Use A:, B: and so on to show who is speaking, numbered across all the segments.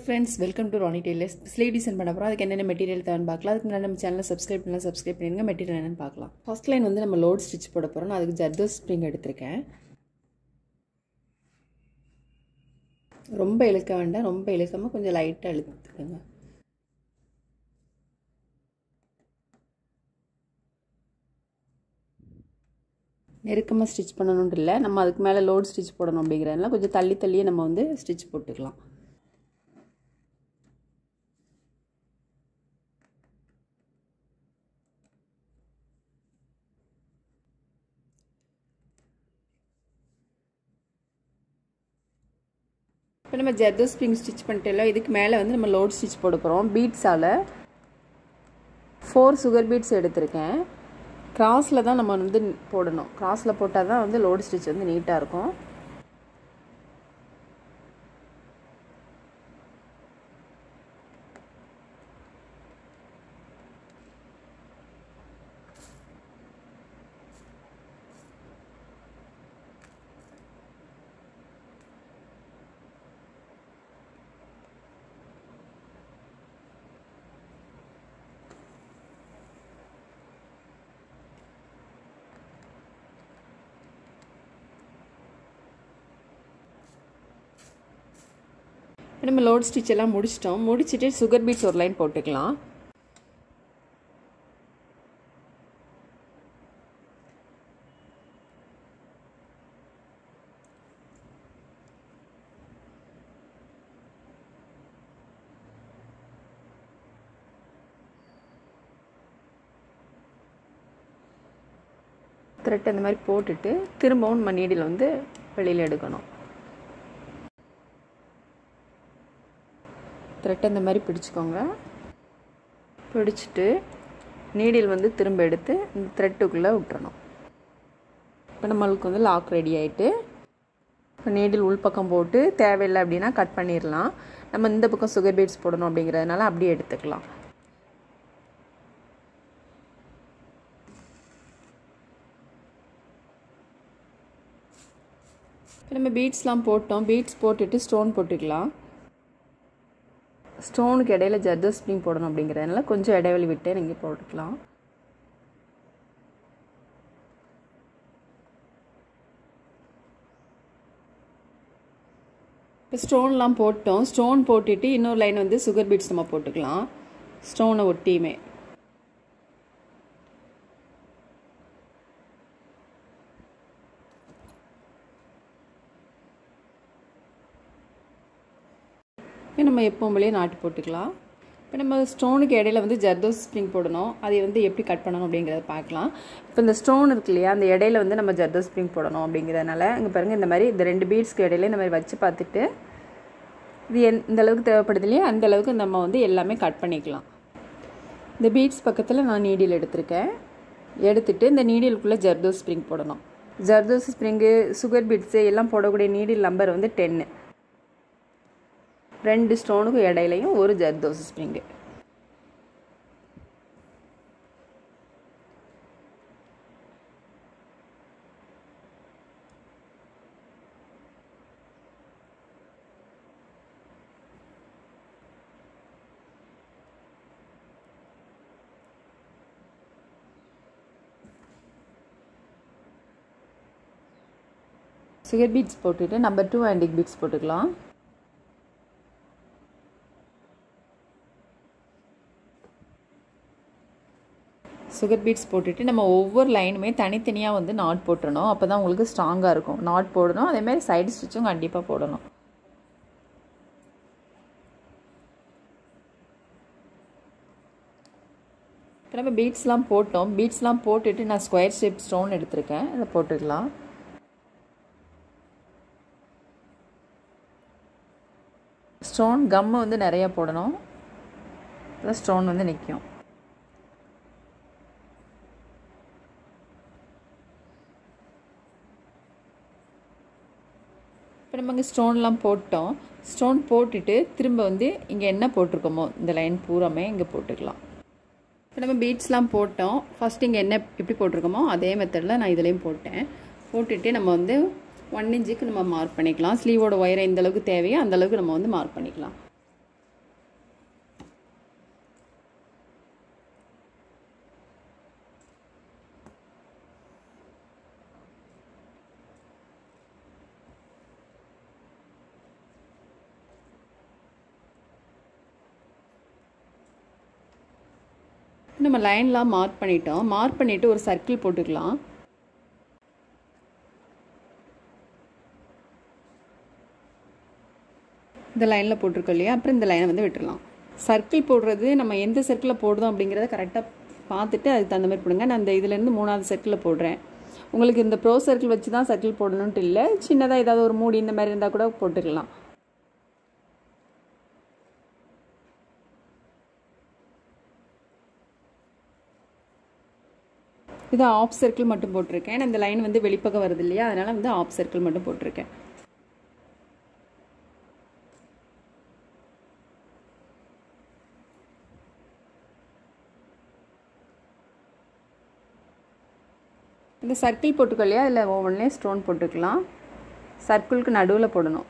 A: friends welcome to Rani tailors sleeve design பண்ண போகிறோம் அதுக்கு என்னென்ன மெட்டீரியல் தேவைன்னு பார்க்கலாம் அதுக்கு முன்னாடி நம்ம சேனலை சப்ஸ்கிரைப் பண்ணலாம் சப்ஸ்கிரைப் பண்ணிடுங்க மெட்டீரியல் என்னென்னு பார்க்கலாம் ஃபர்ஸ்ட் லைன் வந்து நம்ம லோட் ஸ்டிச் போட போகிறோம் நான் அதுக்கு ஜர்தோஸ் ஸ்ப்ரிங் எடுத்திருக்கேன் ரொம்ப இழுக்க வேண்டாம் ரொம்ப இழுக்காமல் கொஞ்சம் லைட்டாக இழுத்துக்கோங்க நெருக்கமாக ஸ்டிச் பண்ணணுன்ட்டு இல்லை நம்ம அதுக்கு மேலே லோட் ஸ்டிச் போடணும் அப்படிங்கிறதுனால கொஞ்சம் தள்ளி தள்ளியே நம்ம வந்து ஸ்டிச் போட்டுக்கலாம் இப்போ நம்ம ஜெர்தோ ஸ்ப்ரிங் ஸ்டிச் பண்ணிட்டோம் இதுக்கு மேலே வந்து நம்ம லோட் ஸ்டிச் போட போகிறோம் பீட்ஸால் ஃபோர் சுகர் பீட்ஸ் எடுத்திருக்கேன் கிராஸில் தான் நம்ம வந்து போடணும் கிராஸில் போட்டால் தான் வந்து லோடு ஸ்டிச் வந்து நீட்டாக இருக்கும் இப்போ நம்ம லோட் ஸ்டிச் எல்லாம் முடிச்சிட்டோம் முடிச்சுட்டு சுகர் பீட்ஸ் ஒரு லைன் போட்டுக்கலாம் த்ரெட் அந்த மாதிரி போட்டுட்டு திரும்பவும் நம்ம நீடில் வந்து வெளியில் எடுக்கணும் த்ரெட் அந்த மாதிரி பிடிச்சிக்கோங்க பிடிச்சிட்டு நீடில் வந்து திரும்ப எடுத்து இந்த த்ரெட்டுக்குள்ளே விட்டுறணும் இப்போ நம்மளுக்கு வந்து லாக் ரெடி ஆகிட்டு இப்போ நீடில் உள்பக்கம் போட்டு தேவையில்லை அப்படின்னா கட் பண்ணிடலாம் நம்ம இந்த பக்கம் சுகர் பீட்ஸ் போடணும் அப்படிங்கிறதுனால அப்படியே எடுத்துக்கலாம் இப்போ நம்ம பீட்ஸ்லாம் போட்டோம் பீட்ஸ் போட்டுட்டு ஸ்டோன் போட்டுக்கலாம் ஸ்டோனுக்கு இடையில ஜர்தோ ஸ்ப்ரிங் போடணும் அப்படிங்கிறதுனால கொஞ்சம் இடைவெளி விட்டு நீங்கள் போட்டுக்கலாம் இப்போ ஸ்டோன்லாம் போட்டோம் ஸ்டோன் போட்டுட்டு இன்னொரு லைன் வந்து சுகர் பீட்ஸ் நம்ம போட்டுக்கலாம் ஸ்டோனை ஒட்டியுமே இப்போ நம்ம எப்பவும் போலேயே நாட்டு போட்டுக்கலாம் இப்போ நம்ம ஸ்டோனுக்கு இடையில வந்து ஜர்தோஸ் ஸ்ப்ரிங் போடணும் அதை வந்து எப்படி கட் பண்ணணும் அப்படிங்கிறத பார்க்கலாம் இப்போ இந்த ஸ்டோன் இருக்கு இல்லையா அந்த இடையில வந்து நம்ம ஜர்தோஸ் ஸ்ப்ரிங் போடணும் அப்படிங்கிறதுனால இங்கே பாருங்கள் இந்த மாதிரி இந்த ரெண்டு பீட்ஸ்க்கு இடையில இந்த மாதிரி வச்சு பார்த்துட்டு இது எந் இந்த அளவுக்கு தேவைப்படுது இல்லையா அந்த அளவுக்கு நம்ம வந்து எல்லாமே கட் பண்ணிக்கலாம் இந்த பீட்ஸ் பக்கத்தில் நான் நீடில் எடுத்திருக்கேன் எடுத்துட்டு இந்த நீடிலுக்குள்ளே ஜர்தோஸ் ஸ்ப்ரிங் போடணும் ஜர்தோஸ் ஸ்ப்ரிங்கு சுகர் பீட்ஸு எல்லாம் போடக்கூடிய நீடில் நம்பர் வந்து டென்னு ரெண்டு ஸ்டோனுக்கும் இடையிலையும் ஒரு ஜர்தோஸ் ஸ்ப்ரிங்கு சுகர் பீட்ஸ் போட்டுட்டு நம்பர் டூ ஆண்டிக் பீட்ஸ் போட்டுக்கலாம் சுகர் பீட்ஸ் போட்டுட்டு நம்ம ஒவ்வொரு லைனுமே தனித்தனியாக வந்து நாட் போட்டுறணும் அப்போ தான் உங்களுக்கு ஸ்ட்ராங்காக இருக்கும் நாட் போடணும் அதேமாதிரி சைடு ஸ்டிச்சும் கண்டிப்பாக போடணும் இப்போ நம்ம பீட்ஸ்லாம் போட்டோம் பீட்ஸ்லாம் போட்டுட்டு நான் ஸ்கொயர் ஷேப் ஸ்டோன் எடுத்திருக்கேன் அதை போட்டுக்கலாம் ஸ்டோன் கம்மு வந்து நிறையா போடணும் அதான் ஸ்டோன் வந்து நிற்கும் இப்போ நம்ம இங்கே ஸ்டோன்லாம் போட்டோம் ஸ்டோன் போட்டுட்டு திரும்ப வந்து இங்கே என்ன போட்டிருக்கோமோ இந்த லைன் பூராமே இங்கே போட்டுக்கலாம் இப்போ நம்ம பீட்ஸ்லாம் போட்டோம் ஃபஸ்ட் இங்கே என்ன எப்படி போட்டிருக்கோமோ அதே மெத்தடில் நான் இதுலேயும் போட்டேன் போட்டுட்டு நம்ம வந்து ஒன் இன்ச்சுக்கு நம்ம மார்க் பண்ணிக்கலாம் ஸ்லீவோட ஒயரை எந்த அளவுக்கு தேவையோ அந்த அளவுக்கு நம்ம வந்து மார்க் பண்ணிக்கலாம் நம்ம லைன்லாம் மார்க் பண்ணிட்டோம் மார்க் பண்ணிவிட்டு ஒரு சர்க்கிள் போட்டுக்கலாம் இந்த லைனில் போட்டிருக்கோம் இல்லையா அப்புறம் இந்த லைனை வந்து விட்டுடலாம் சர்க்கிள் போடுறது நம்ம எந்த சர்க்கிளில் போடுறோம் அப்படிங்கிறத கரெக்டாக பார்த்துட்டு அதுக்கு தகுந்த மாதிரி போடுங்க நான் இந்த இதுலேருந்து மூணாவது சர்க்கிளில் போடுறேன் உங்களுக்கு இந்த ப்ரோ சர்க்கிள் வச்சு தான் சர்க்கிள் போடணுன்ட்டு இல்லை சின்னதாக ஏதாவது ஒரு மூடி இந்த மாதிரி இருந்தால் கூட போட்டுக்கலாம் இது ஆஃப் சர்க்கிள் மட்டும் போட்டிருக்கேன் இந்த லைன் வந்து வெளிப்பக்கம் வருது இல்லையா அதனால் வந்து ஆஃப் சர்க்கிள் மட்டும் போட்டிருக்கேன் இந்த சர்க்கிள் போட்டுக்கோ இல்லையா அதில் ஒவ்வொன்றே ஸ்டோன் போட்டுக்கலாம் சர்க்கிளுக்கு நடுவில் போடணும்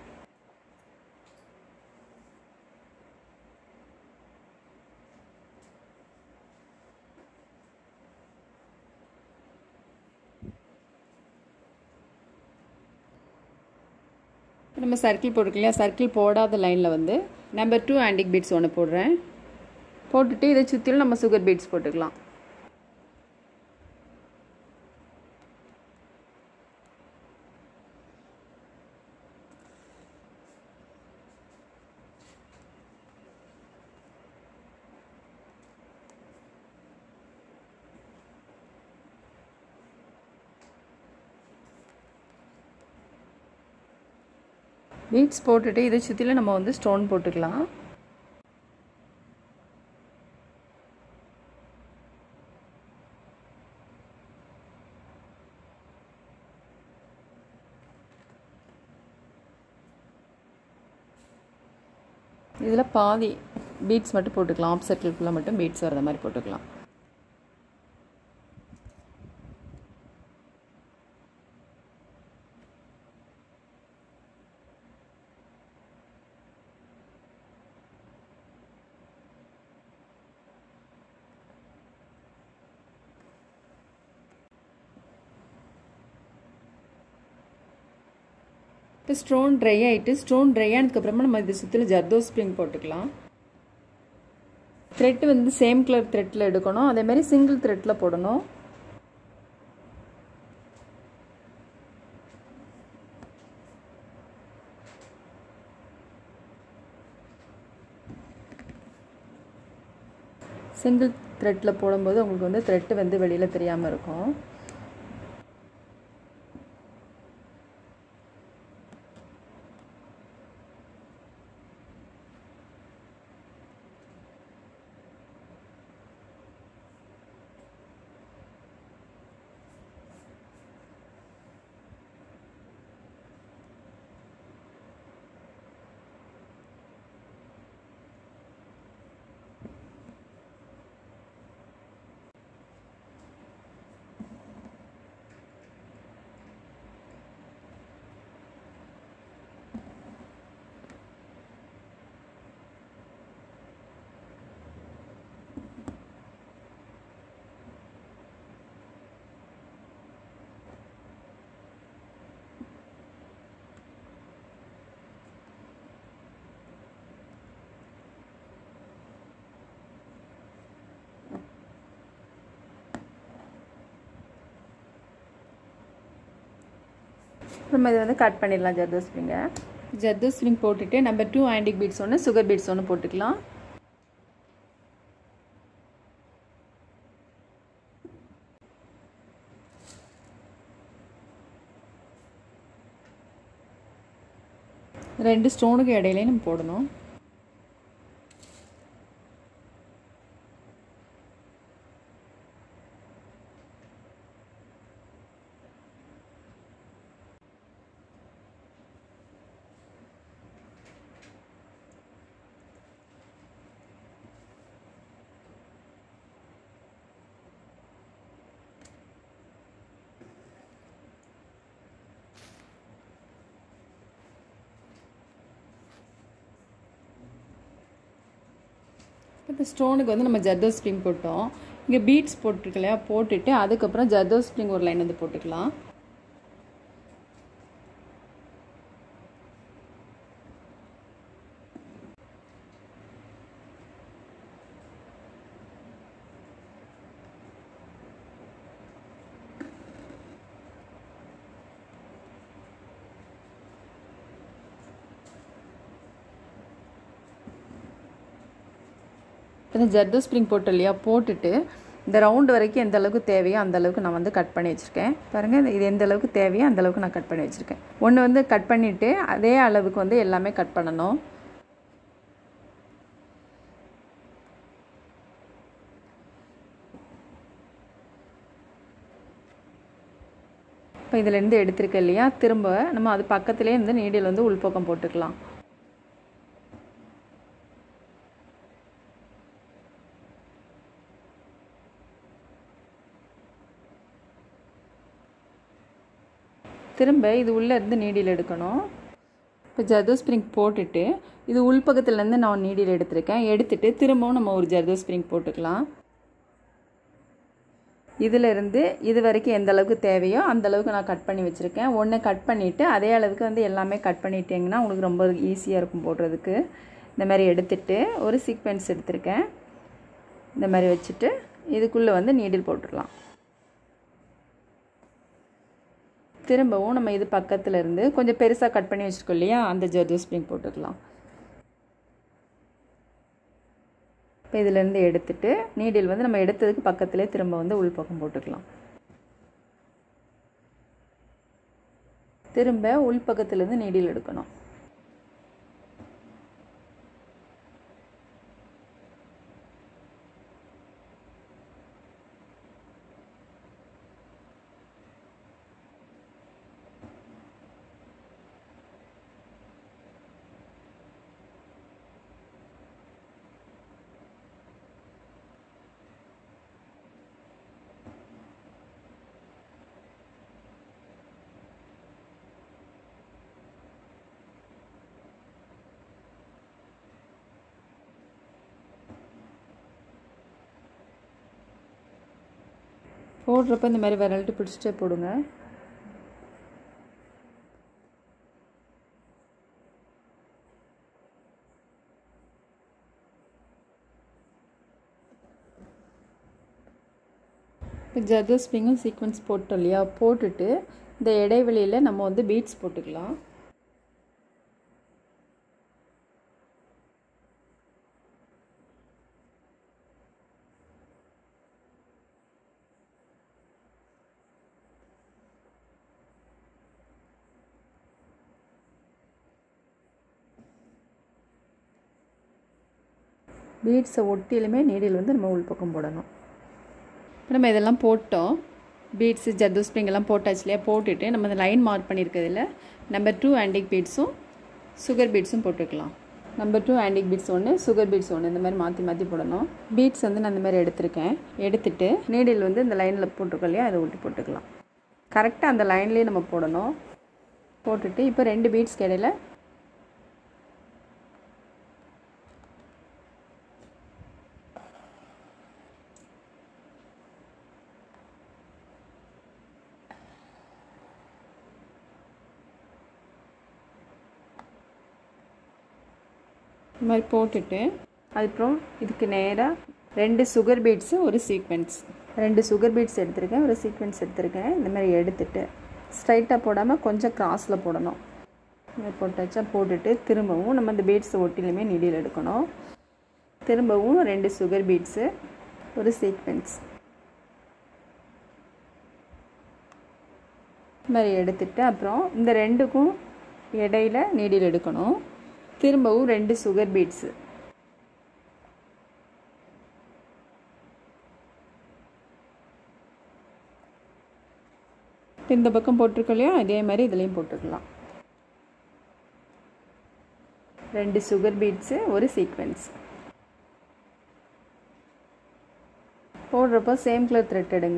A: நம்ம சர்க்கிள் போட்டிருக்கோம் இல்லையா சர்க்கிள் போடாத லைனில் வந்து நம்பர் டூ ஆண்டிக் பீட்ஸ் ஒன்று போடுறேன் போட்டுட்டு இதை சுற்றிலும் நம்ம சுகர் பீட்ஸ் போட்டுக்கலாம் பீட்ஸ் போட்டுட்டு இதை சுற்றிலும் நம்ம வந்து ஸ்டோன் போட்டுக்கலாம் இதில் பாதி பீட்ஸ் மட்டும் போட்டுக்கலாம் ஆப் சர்க்கிள் ஃபுல்லாக மட்டும் பீட்ஸ் வர்ற மாதிரி போட்டுக்கலாம் இப்போ ஸ்டோன் ட்ரை ஆகிட்டு ஸ்டோன் ட்ரை ஆனதுக்கப்புறமா நம்ம இது சுற்றிலும் ஜர்தோ ஸ்ப்ரிங் போட்டுக்கலாம் த்ரெட் வந்து சேம் கலர் த்ரெட்டில் எடுக்கணும் அதேமாதிரி சிங்கிள் த்ரெட்டில் போடணும் சிங்கிள் த்ரெட்டில் போடும்போது உங்களுக்கு வந்து த்ரெட்டு வந்து வெளியில் தெரியாமல் இருக்கும் நம்ம இதை வந்து கட் பண்ணிடலாம் ஜர்தோ ஸ்ப்ரிங்கை ஜர்தோ ஸ்ப்ரிங் போட்டுட்டு நம்பர் டூ ஆண்டிக் பீட்ஸ் ஒன்று சுகர் பீட்ஸ் ஒன்று போட்டுக்கலாம் ரெண்டு ஸ்டோனுக்கு இடையிலே நம்ம போடணும் இப்போ ஸ்டோனுக்கு வந்து நம்ம ஜர்தோ ஸ்ப்ரிங் போட்டோம் இங்கே பீட்ஸ் போட்டிருக்கு இல்லையா போட்டுட்டு அதுக்கப்புறம் ஜர்தோ ஸ்ப்ரிங் ஒரு லைன் வந்து போட்டுக்கலாம் இப்போ இந்த ஜர்தோ ஸ்ப்ரிங் போட்டு இல்லையா போட்டுட்டு இந்த ரவுண்டு வரைக்கும் எந்த அளவுக்கு தேவையோ அந்த அளவுக்கு நான் வந்து கட் பண்ணி வச்சுருக்கேன் பாருங்கள் இது எந்த அளவுக்கு தேவையோ அந்த அளவுக்கு நான் கட் பண்ணி வச்சுருக்கேன் ஒன்று வந்து கட் பண்ணிவிட்டு அதே அளவுக்கு வந்து எல்லாமே கட் பண்ணணும் இப்போ இதிலேருந்து எடுத்திருக்க இல்லையா திரும்ப நம்ம அது பக்கத்துலேயே வந்து நீடில் வந்து உள்பக்கம் போட்டுக்கலாம் திரும்ப இது உள்ளே இருந்து நீடில் எடுக்கணும் இப்போ ஜர்தோ ஸ்ப்ரிங் போட்டுட்டு இது உள்பக்கத்துலேருந்து நான் நீடில் எடுத்திருக்கேன் எடுத்துட்டு திரும்பவும் நம்ம ஒரு ஜர்தோ ஸ்ப்ரிங் போட்டுக்கலாம் இதிலிருந்து இது வரைக்கும் எந்த அளவுக்கு தேவையோ அந்த அளவுக்கு நான் கட் பண்ணி வச்சுருக்கேன் ஒன்று கட் பண்ணிவிட்டு அதே அளவுக்கு வந்து எல்லாமே கட் பண்ணிட்டீங்கன்னா உங்களுக்கு ரொம்ப ஈஸியாக இருக்கும் போடுறதுக்கு இந்த மாதிரி எடுத்துட்டு ஒரு சீக்வென்ஸ் எடுத்திருக்கேன் இந்த மாதிரி வச்சுட்டு இதுக்குள்ளே வந்து நீடில் போட்டுடலாம் திரும்பவும் நம்ம இது பக்கத்தில் இருந்து கொஞ்சம் பெருசாக கட் பண்ணி வச்சுருக்கோம் இல்லையா அந்த ஜர்ஜோ ஸ்ப்ரிங் போட்டுக்கலாம் இப்போ இதிலேருந்து எடுத்துட்டு நீடில் வந்து நம்ம எடுத்ததுக்கு பக்கத்துலேயே திரும்ப வந்து உள்பக்கம் போட்டுக்கலாம் திரும்ப உள்பக்கத்துலேருந்து நீடில் எடுக்கணும் போடுறப்ப இந்த மாதிரி விரல்ட்டு பிடிச்சிட்டே போடுங்க இப்போ ஜர்தோ ஸ்ப்ரிங்கும் சீக்வன்ஸ் போட்டோம் இல்லையா போட்டுட்டு இந்த இடைவெளியில் நம்ம வந்து பீட்ஸ் போட்டுக்கலாம் பீட்ஸை ஒட்டிலுமே நீடில் வந்து நம்ம உள்பக்கம் போடணும் இப்போ நம்ம இதெல்லாம் போட்டோம் பீட்ஸு ஜர்து ஸ்ப்ரிங் எல்லாம் போட்டாச்சு இல்லையா போட்டுட்டு நம்ம இந்த லைன் மார்க் பண்ணியிருக்கிறதுல நம்பர் டூ ஆண்டிக் பீட்ஸும் சுகர் பீட்ஸும் போட்டுக்கலாம் நம்பர் டூ ஆண்டிக் பீட்ஸ் ஒன்று சுகர் பீட்ஸ் ஒன்று இந்த மாதிரி மாற்றி மாற்றி போடணும் பீட்ஸ் வந்து நான் இந்த மாதிரி எடுத்திருக்கேன் எடுத்துட்டு நீடில் வந்து இந்த லைனில் போட்டிருக்கோம் இல்லையா அதை ஒட்டி போட்டுக்கலாம் கரெக்டாக அந்த லைன்லேயே நம்ம போடணும் போட்டுட்டு இப்போ ரெண்டு பீட்ஸ்க்கு இடையில இந்த மாதிரி போட்டுட்டு அதுக்கப்புறம் இதுக்கு நேராக ரெண்டு சுகர் பீட்ஸு ஒரு சீக்வென்ஸ் ரெண்டு சுகர் பீட்ஸ் எடுத்திருக்கேன் ஒரு சீக்வென்ஸ் எடுத்திருக்கேன் இந்த மாதிரி எடுத்துட்டு ஸ்ட்ரைட்டாக போடாமல் கொஞ்சம் கிராஸில் போடணும் இந்த மாதிரி போட்டாச்சா போட்டுட்டு திரும்பவும் நம்ம இந்த பீட்ஸை ஒட்டிலுமே நிடியில் எடுக்கணும் திரும்பவும் ரெண்டு சுகர் பீட்ஸு ஒரு சீக்வென்ஸ் இந்த மாதிரி எடுத்துட்டு அப்புறம் இந்த ரெண்டுக்கும் இடையில நீடில் எடுக்கணும் திரும்பவும் ரெண்டு சுகர் பீட்ஸு இந்த பக்கம் போட்டிருக்கோம் இல்லையா அதே மாதிரி இதுலேயும் போட்டுக்கலாம் ரெண்டு சுகர் பீட்ஸு ஒரு சீக்வென்ஸ் போடுறப்போ சேம் கலர் த்ரெட் எடுங்க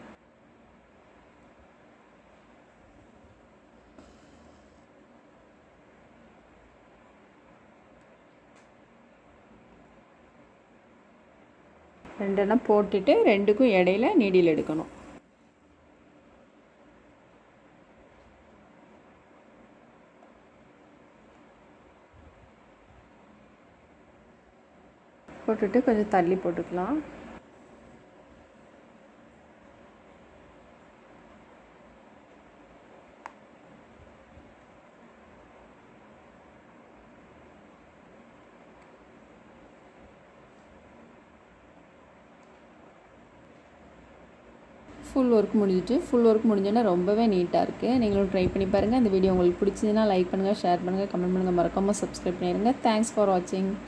A: ரெண்டெண்ணம் போட்டுட்டு ரெண்டுக்கும் இடையில நீடில் எடுக்கணும் போட்டுட்டு கொஞ்சம் தள்ளி போட்டுக்கலாம் ஃபுல் ஒர்க் முடிஞ்சிட்டு ஃபுல் ஒர்க் முடிஞ்சோன்னா ரொம்பவே நீட்டாக இருக்குது நீங்களும் ட்ரை பண்ணி பாருங்கள் இந்த வீடியோ உங்களுக்கு பிடிச்சதுன்னா லைக் பண்ணுங்கள் ஷேர் பண்ணுங்கள் கமெண்ட் பண்ணுங்கள் மறக்காமல் சப்ஸ்கிரைப் பண்ணிடுங்க தேங்க்ஸ் ஃபார் வாட்சிங்